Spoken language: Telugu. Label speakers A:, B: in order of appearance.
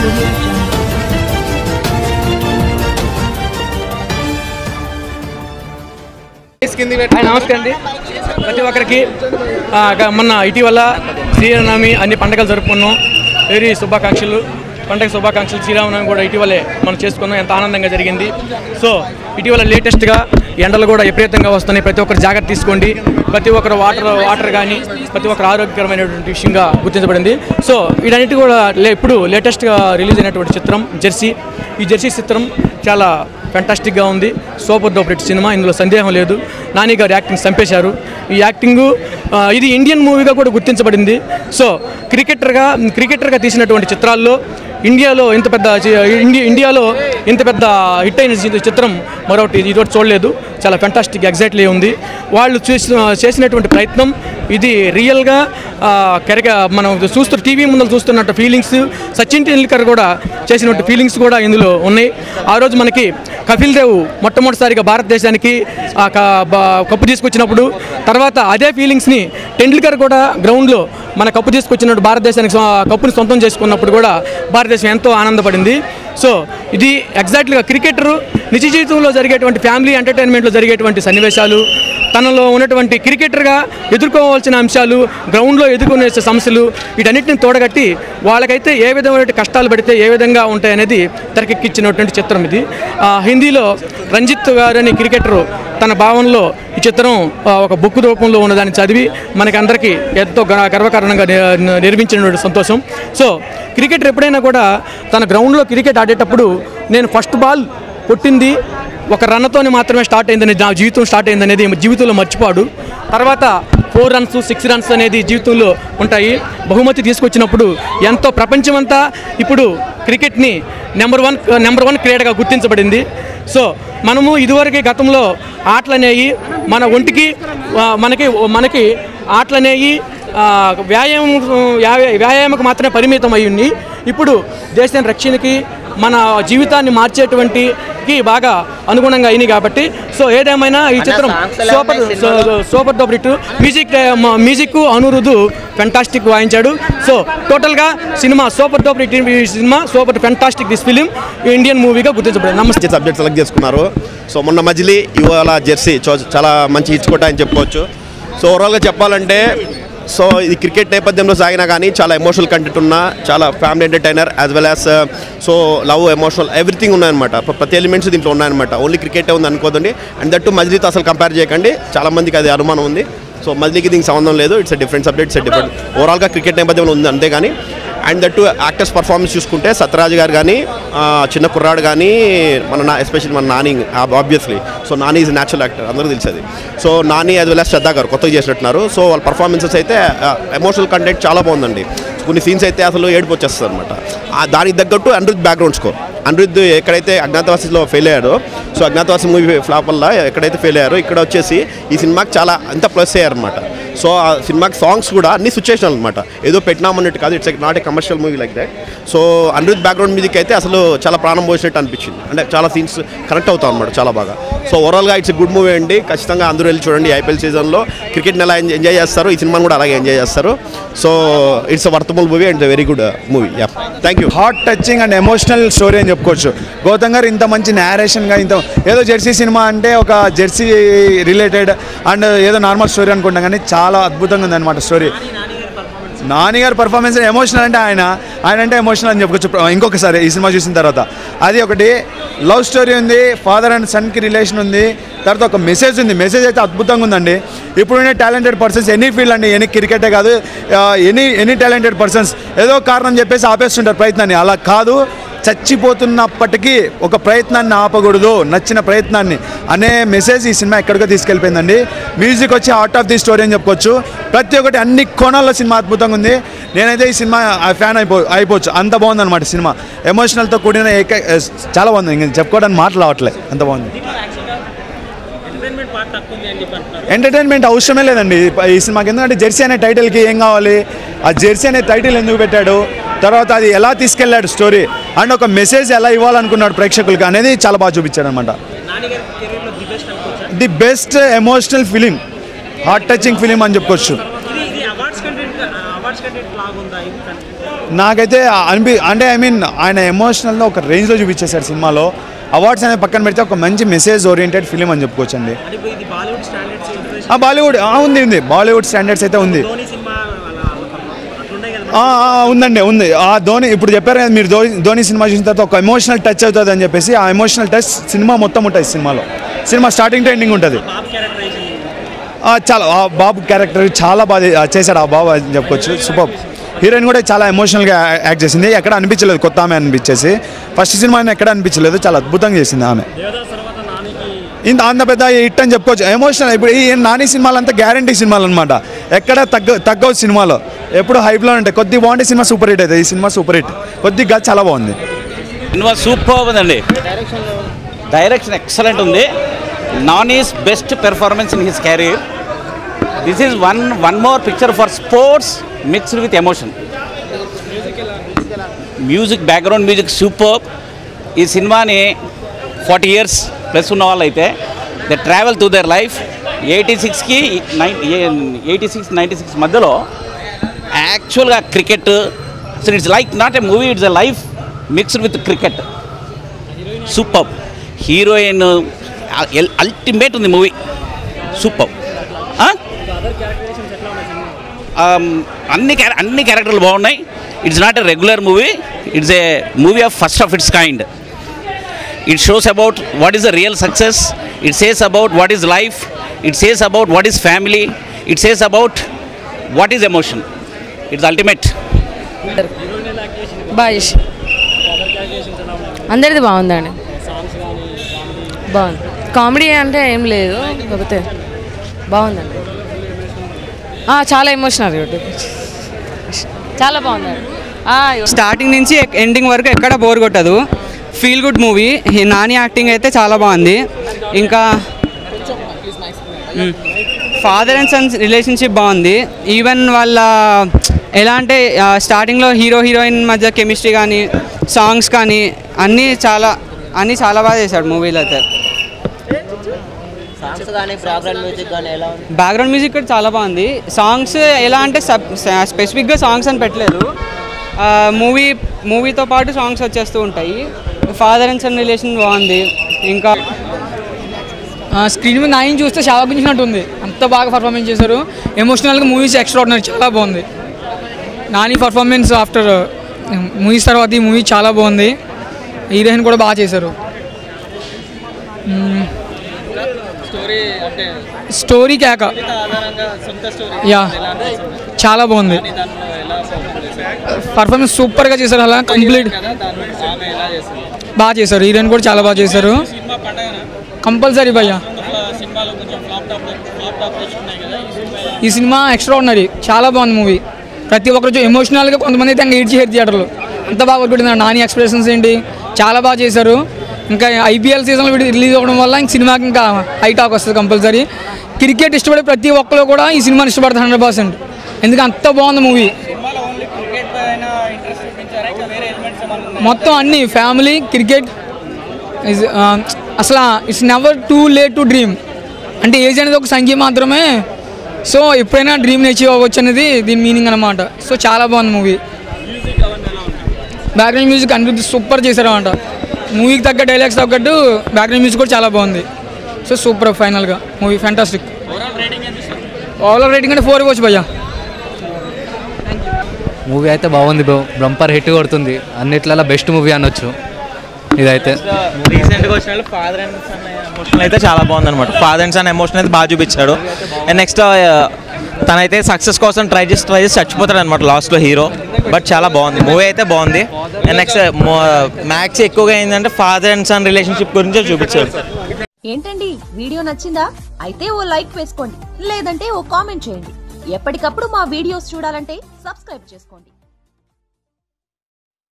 A: audio jungle.
B: హాయ్ నమస్తే అండి ప్రతి ఒక్కరికి ఆ, గ- మొన్న ఇటీవల శ్రీరామనవమి అన్ని పండుగలు జరుపుకున్నాం వెరీ శుభాకాంక్షలు పండగ శుభాకాంక్షలు శ్రీరామనవమి కూడా ఇటీవలే మనం చేసుకున్నాం ఎంత ఆనందంగా జరిగింది సో ఇటీవల లేటెస్ట్గా ఎండలు కూడా విపరీతంగా వస్తున్నాయి ప్రతి ఒక్కరు జాగ్రత్త తీసుకోండి ప్రతి ఒక్కరు వాటర్ వాటర్ కానీ ప్రతి ఒక్కరు ఆరోగ్యకరమైనటువంటి విషయంగా గుర్తించబడింది సో వీటన్నిటి కూడా లే ఇప్పుడు లేటెస్ట్గా రిలీజ్ అయినటువంటి చిత్రం జెర్సీ ఈ జెర్సీ చిత్రం చాలా ఫెంటాస్టిక్గా ఉంది సూపర్ డూపర్ హిట్ సినిమా ఇందులో సందేహం లేదు నాని గారు యాక్టింగ్ చంపేశారు ఈ యాక్టింగు ఆ, ఇది ఇండియన్ మూవీగా కూడా గుర్తించబడింది సో క్రికెటర్గా క్రికెటర్గా తీసినటువంటి చిత్రాల్లో ఇండియాలో ఇంత పెద్ద చి- ఇండి ఇండియాలో ఇంత పెద్ద హిట్ అయిన చి- చిత్రం మరొకటి ఇదొకటి చూడలేదు చాలా ఫెంటాస్టిక్ ఎగ్జాక్ట్లీ ఉంది వాళ్ళు చేసిన చేసినటువంటి ప్రయత్నం ఇది రియల్గా కెరక మనం చూస్తూ టీవీ ముందర చూస్తున్నట్టు ఫీలింగ్స్ సచిన్ టెండూల్కర్ కూడా చేసినట్టు ఫీలింగ్స్ కూడా ఇందులో ఉన్నాయి ఆ రోజు మనకి కపిల్ దేవ్ మొట్టమొదటిసారిగా భారతదేశానికి ఆ క- బ- కప్పు తీసుకొచ్చినప్పుడు తర్వాత అదే ఫీలింగ్స్ని టెండూల్కర్ కూడా గ్రౌండ్లో మన కప్పు తీసుకొచ్చినట్టు భారతదేశానికి సొ- కప్పుని సొంతం చేసుకున్నప్పుడు కూడా భారతదేశం ఎంతో ఆనందపడింది సో ఇది ఎగ్జాక్ట్లీగా క్రికెటర్ నిజ జీవితంలో జరిగేటువంటి ఫ్యామిలీ ఎంటర్టైన్మెంట్లో జరిగేటువంటి సన్నివేశాలు తనలో ఉన్నటువంటి క్రికెటర్గా ఎదుర్కోవాల్సిన అంశాలు గ్రౌండ్లో ఎదుర్కొనే సమస్యలు వీటన్నిటిని తోడగట్టి వాళ్ళకైతే ఏ విధమైన కష్టాలు పడితే ఏ విధంగా ఉంటాయనేది తెరకెక్కించినటువంటి చిత్రం ఇది ఆ, హిందీలో రంజిత్ గారని క్రికెటరు తన భావనలో ఈ చిత్రం ఆ, ఒక బుక్ రూపంలో ఉన్నదాన్ని చదివి మనకందరికీ ఎంతో గ- గర్వకారణంగా ని- నిర్మించినటువంటి సంతోషం సో క్రికెటర్ ఎప్పుడైనా కూడా తన గ్రౌండ్లో క్రికెట్ ఆడేటప్పుడు నేను ఫస్ట్ బాల్ కొట్టింది ఒక రన్తోనే మాత్రమే స్టార్ట్ అయిందని నా జీవితం స్టార్ట్ అయిందనేది జీవితంలో మర్చిపోడు తర్వాత ఫోర్ రన్స్ సిక్స్ రన్స్ అనేది జీవితంలో ఉంటాయి బహుమతి తీసుకొచ్చినప్పుడు ఎంతో ప్రపంచమంతా ఇప్పుడు క్రికెట్ని నెంబర్ వన్ నెంబర్ వన్ క్రీడగా గుర్తించబడింది సో మనము ఇదివరకు గతంలో ఆటలు అనేవి మన ఒంటికి ఆ, మనకి మనకి ఆటలు అనేవి ఆ, వ్యాయామం వ్యా- వ్యాయామకు మాత్రమే పరిమితం అయి ఉన్నాయి ఇప్పుడు దేశం రక్షణకి మన జీవితాన్ని మార్చేటువంటి కి బాగా అనుగుణంగా అయినాయి కాబట్టి సో ఏదేమైనా ఈ చిత్రం సూపర్ సో- super duper hit music music Anirudh fantastic వాయించాడు సో టోటల్గా సినిమా సూపర్ డూపర్ హిట్ ఈ సినిమా super fantastic this film Indian మూవీగా గుర్తించబడింది నమస్తే
C: మంచి సబ్జెక్ట్ సెలెక్ట్ చేసుకున్నారు సో మొన్న మజిలీ ఇవాళ జెర్సీ చో- చాలా మంచి హిట్స్ కొట్టాయని చెప్పుకోవచ్చు సో ఓవరాల్గా చెప్పాలంటే సో ఇది క్రికెట్ నేపథ్యంలో సాగినా కానీ చాలా ఎమోషనల్ కంటెంట్ ఉన్న చాలా family entertainer as well as so love emotional everything ఉన్నాయన్నమాట ప్ర- ప్రతి ఎలిమెంట్స్ దీంట్లో ఉన్నాయన్నమాట ఓన్లీ క్రికెటే ఉంది అనుకోదండి అండ్ దట్టు మజిలీతో అసలు కంపేర్ చేయకండి చాలా మందికి అది అనుమానం ఉంది సో మజిలీకి దీనికి సంబంధం లేదు it's different subject it's different ఓవరాల్గా క్రికెట్ నేపథ్యంలో ఉంది అంతే కానీ అండ్ దట్టు యాక్టర్స్ పర్ఫార్మెన్స్ చూసుకుంటే సత్యరాజ్ గారు కానీ ఆ, చిన్న కుర్రాడు కానీ మన నా ఎస్పెషల్లీ మన Nani obviously so Nani is natural actor అందరూ తెలిసేది so Nani as well Shraddha garu కొత్తగా చేసినట్టున్నారు సో వాళ్ళ పర్ఫార్మెన్సెస్ అయితే ఎమోషనల్ కంటెంట్ చాలా బాగుందండి కొన్ని సీన్స్ అయితే అసలు ఏడుపు వచ్చేస్తుంది అనమాట దానికి తగ్గట్టు అనిరుద్ బ్యాక్గ్రౌండ్ స్కోర్ అనిరుద్ ఎక్కడైతే అజ్ఞాతవాసిలో ఫెయిల్ అయ్యాడో సో అజ్ఞాతవాసి మూవీ ఫ్లాప్ వల్ల ఎక్కడైతే ఫెయిల్ అయ్యారో ఇక్కడ వచ్చేసి ఈ సినిమాకి చాలా అంత ప్లస్ అయ్యారనమాట సో ఆ సినిమాకి సాంగ్స్ కూడా అన్ని సిచ్యువేషనల్ అనమాట ఏదో పెట్టినామన్నట్టు కాదు it's not a commercial movie like that so Anirudh background music అయితే అసలు చాలా ప్రాణం పోసినట్టు అనిపించింది అంటే చాలా సీన్స్ కనెక్ట్ అవుతాం అనమాట చాలా బాగా సో ఓవరాల్గా ఇట్స్ గుడ్ మూవీ అండి ఖచ్చితంగా అందరూ వెళ్ళి చూడండి ఐపీఎల్ సీజన్లో క్రికెట్ని ఎలా ఎంజాయ్ చేస్తారు ఈ సినిమాని కూడా అలాగే ఎంజాయ్ చేస్తారు so it's worthable movie and very good movie yeah thank you
D: heart touching and emotional story అని చెప్పుకోవచ్చు గౌతమ్ గారు ఇంత మంచి నేరేషన్గా ఇంత ఏదో జెర్సీ సినిమా అంటే ఒక జెర్సీ రిలేటెడ్ అండ్ ఏదో నార్మల్ స్టోరీ అనుకుంటాం కానీ చాలా అద్భుతంగా ఉందన్నమాట స్టోరీ నాని గారి పర్ఫార్మెన్స్ ఎమోషనల్ అంటే ఆయన ఆయన అంటే ఎమోషనల్ అని చెప్పుకోవచ్చు ఇంకొకసారి ఈ సినిమా చూసిన తర్వాత అది ఒకటి లవ్ స్టోరీ ఉంది ఫాదర్ అండ్ సన్కి రిలేషన్ ఉంది తర్వాత ఒక మెసేజ్ ఉంది మెసేజ్ అయితే అద్భుతంగా ఉందండి ఇప్పుడున్న టాలెంటెడ్ పర్సన్స్ ఎనీ ఫీల్డ్ అండి ఎనీ క్రికెటే కాదు ఎనీ ఎనీ టాలెంటెడ్ పర్సన్స్ ఏదో కారణం చెప్పేసి ఆపేస్తుంటారు ప్రయత్నాన్ని అలా కాదు చచ్చిపోతున్నప్పటికీ ఒక ప్రయత్నాన్ని ఆపకూడదు నచ్చిన ప్రయత్నాన్ని అనే మెసేజ్ ఈ సినిమా ఎక్కడికో తీసుకెళ్ళిపోయిందండి మ్యూజిక్ వచ్చి అవుట్ ఆఫ్ ది స్టోరీ అని చెప్పుకోవచ్చు ప్రతి ఒక్కటి అన్ని కోణాల్లో సినిమా అద్భుతంగా ఉంది నేనైతే ఈ సినిమా ఫ్యాన్ అయిపో అయిపోవచ్చు అంత బాగుందన్నమాట సినిమా ఎమోషనల్తో కూడిన ఏక చాలా బాగుంది ఇంక చెప్పుకోవడానికి మాటలు రావట్లే అంత బాగుంది ఎంటర్టైన్మెంట్ అవసరమే లేదండి ఈ- ఈ సినిమాకి ఎందుకంటే జెర్సీ అనే టైటిల్కి ఏం కావాలి ఆ జెర్సీ అనే టైటిల్ ఎందుకు పెట్టాడు తర్వాత అది ఎలా తీసుకెళ్ళాడు స్టోరీ అండ్ ఒక మెసేజ్ ఎలా ఇవ్వాలనుకున్నాడు ప్రేక్షకులకి అనేది చాలా బాగా చూపించాడు అనమాట the best emotional film heart touching film అని చెప్పుకోవచ్చు నాకైతే అనిపి అంటే ఐ మీన్ ఆయన ఎమోషనల్గా ఒక రేంజ్లో చూపించేశారు సినిమాలో అవార్డ్స్ అనేది పక్కన పెడితే ఒక మంచి మెసేజ్ ఓరియంటెడ్ ఫిలిం అని చెప్పుకోవచ్చండి ఆ, బాలీవుడ్ ఆ, ఉంది ఉంది బాలీవుడ్ స్టాండర్డ్స్ అయితే ఉంది ఆ, ఆ, ఉందండి ఉంది ఆ ధోని ఇప్పుడు చెప్పారు కదా మీరు ధోని ధోని సినిమా చూసిన తర్వాత ఒక ఎమోషనల్ టచ్ అవుతుంది అని చెప్పేసి ఆ ఎమోషనల్ టచ్ సినిమా మొత్తం ఉంటుంది సినిమాలో సినిమా స్టార్టింగ్ టు ఎండింగ్ ఉంటుంది ఆ, చాలా ఆ బాబు క్యారెక్టర్ చాలా బాగా ఆ, చేశాడు ఆ బాబు అని చెప్పుకోవచ్చు సూపర్ హీరోయిన్ కూడా చాలా ఎమోషనల్గా యాక్ట్ చేసింది ఎక్కడ అనిపించలేదు కొత్త ఆమె అనిపించేసి ఫస్ట్ సినిమా ఎక్కడ అనిపించలేదు చాలా అద్భుతంగా చేసింది ఆమె ఇంత అంత పెద్ద హిట్ అని చెప్పుకోవచ్చు ఎమోషనల్ ఇప్పుడు ఈ నాని సినిమాలు అంతా గ్యారంటీ సినిమాలు అనమాట ఎక్కడ తగ్గ తగ్గవు సినిమాలో ఎప్పుడు హైప్లో ఉంటాయి కొద్ది బాగుంటే సినిమా సూపర్ హిట్ అవుతుంది ఈ సినిమా సూపర్ హిట్ కొద్దిగా చాలా బాగుంది
A: సినిమా సూపర్ ఉందండి డైరెక్షన్ ఎక్సలెంట్ ఉంది Nani is best performance in his career this is one one more picture for sports mixed with emotion music background music super ఈ సినిమాని ఫార్టీ ఇయర్స్ ప్లస్ ఉన్న వాళ్ళైతే the travel to their life eighty సిక్స్కి nine eighty six ninety six మధ్యలో యాక్చువల్గా cricket so it's like not a movie it's a life mixed with cricket super heroine ultimate ఉంది మూవీ సూపర్ అన్ని క్యార- అన్ని క్యారెక్టర్లు బాగున్నాయి it's not a regular movie it's a movie of first of its kind it shows about what is the real success it says about what is life it says about what is family it says about what is emotion it's ultimate
E: బాగా చేసి అందరిది బాగుందండి బాగుంది కామెడీ అంటే ఏం లేదు కాకపోతే బాగుందండి ఆ, చాలా ఎమోషనల్ చాలా బాగుందండి ఆ,
F: స్టార్టింగ్ నుంచి ఎండింగ్ వరకు ఎక్కడ బోర్ కొట్టదు feel good movie Nani acting అయితే చాలా బాగుంది ఇంకా ఫాదర్ అండ్ సన్స్ రిలేషన్షిప్ బాగుంది ఈవెన్ వాళ్ళ ఎలా అంటే స్టార్టింగ్లో హీరో హీరోయిన్ మధ్య కెమిస్ట్రీ కానీ సాంగ్స్ కానీ అన్నీ చాలా అన్నీ చాలా బాగా చేశాడు మూవీలో అయితే
G: సాంగ్స్ కానీ బ్యాక్గ్రౌండ్ మ్యూజిక్ కానీ ఎలా ఉంది
F: బ్యాక్గ్రౌండ్ మ్యూజిక్ కూడా చాలా బాగుంది సాంగ్స్ ఎలా అంటే సబ్ స్పెసిఫిక్గా సాంగ్స్ అని పెట్టలేదు మూవీ మూవీతో పాటు సాంగ్స్ వచ్చేస్తూ ఉంటాయి ఫాదర్ అండ్ సన్ రిలేషన్ బాగుంది ఇంకా
B: స్క్రీన్ మీద నాయని చూస్తే చాలా గురించినట్టు ఉంది అంత బాగా పర్ఫార్మెన్స్ చేశారు ఎమోషనల్గా మూవీస్ ఎక్స్ట్రా ఉన్నాయి చాలా బాగుంది నాని పర్ఫార్మెన్స్ ఆఫ్టర్ మూవీస్ తర్వాత ఈ మూవీ చాలా బాగుంది హీరోయిన్ కూడా బాగా చేశారు స్టోరీ కేక యా చాలా బాగుంది పర్ఫార్మెన్స్ సూపర్గా చేశారు అలా కంప్లీట్ బాగా చేశారు హీరోయిన్ కూడా చాలా బాగా చేశారు కంపల్సరీ భయ్యా ఈ సినిమా ఎక్స్ట్రా ఉన్నది చాలా బాగుంది మూవీ ప్రతి ఒక్కరు ఎమోషనల్గా కొంతమంది అయితే ఇంకా ఏడ్చి హెడ్ థియేటర్లో అంత బాగా కొట్టుకుంటున్నారు నాని ఎక్స్ప్రెషన్స్ ఏంటి చాలా బాగా చేశారు ఇంకా ఐపీఎల్ సీజన్లో వీడి రిలీజ్ అవ్వడం వల్ల ఇంక సినిమాకి ఇంకా హై టాక్ వస్తుంది కంపల్సరీ క్రికెట్ ఇష్టపడే ప్రతి ఒక్కరు కూడా ఈ సినిమాని ఇష్టపడతారు హండ్రెడ్ పర్సెంట్ ఎందుకంటే అంత బాగుంది మూవీ మొత్తం అన్ని ఫ్యామిలీ క్రికెట్ is, ఆ, అసలు it's never too late to dream అంటే ఏజ్ అనేది ఒక సంఖ్య మాత్రమే సో ఎప్పుడైనా డ్రీమ్ అచీవ్ అవ్వచ్చు అనేది దీని మీనింగ్ అనమాట సో చాలా బాగుంది మూవీ బ్యాక్గ్రౌండ్ మ్యూజిక్ అనిరుద్ధి సూపర్ చేశారు అనమాట మూవీకి తగ్గ డైలాగ్స్ తగ్గట్టు బ్యాక్గ్రౌండ్ మ్యూజిక్ కూడా చాలా బాగుంది సో సూపర్ ఫైనల్గా మూవీ ఫ్యాంటాస్టిక్ ఓవరాల్ రేటింగ్ అంటే ఫోర్ ఇవ్వచ్చు భయ్యా
H: మూవీ అయితే బాగుంది బ్రో బంపర్ హిట్ కొడుతుంది అన్నిట్లలో బెస్ట్ మూవీ అనొచ్చు ఇదైతే
I: రీసెంట్గా వచ్చిన ఫాదర్ అండ్ సన్ ఎమోషన్ అయితే చాలా బాగుంది అనమాట ఫాదర్ అండ్ సన్ ఎమోషన్ అయితే బాగా చూపించాడు అండ్ నెక్స్ట్ తనైతే సక్సెస్ కోసం ట్రై చేసి ట్రై చేసి చచ్చిపోతాడు అనమాట లాస్ట్లో హీరో బట్ చాలా బాగుంది మూవీ అయితే బాగుంది అండ్ నెక్స్ట్ మ్యాక్స్ ఎక్కువగా ఏంటంటే ఫాదర్ అండ్ సన్ రిలేషన్షిప్ గురించి చూపించాడు
J: ఏంటండి వీడియో నచ్చిందా అయితే ఓ లైక్ వేసుకోండి లేదంటే ఓ కామెంట్ చేయండి ఎప్పటికప్పుడు మా వీడియోస్ చూడాలంటే సబ్స్క్రైబ్ చేసుకోండి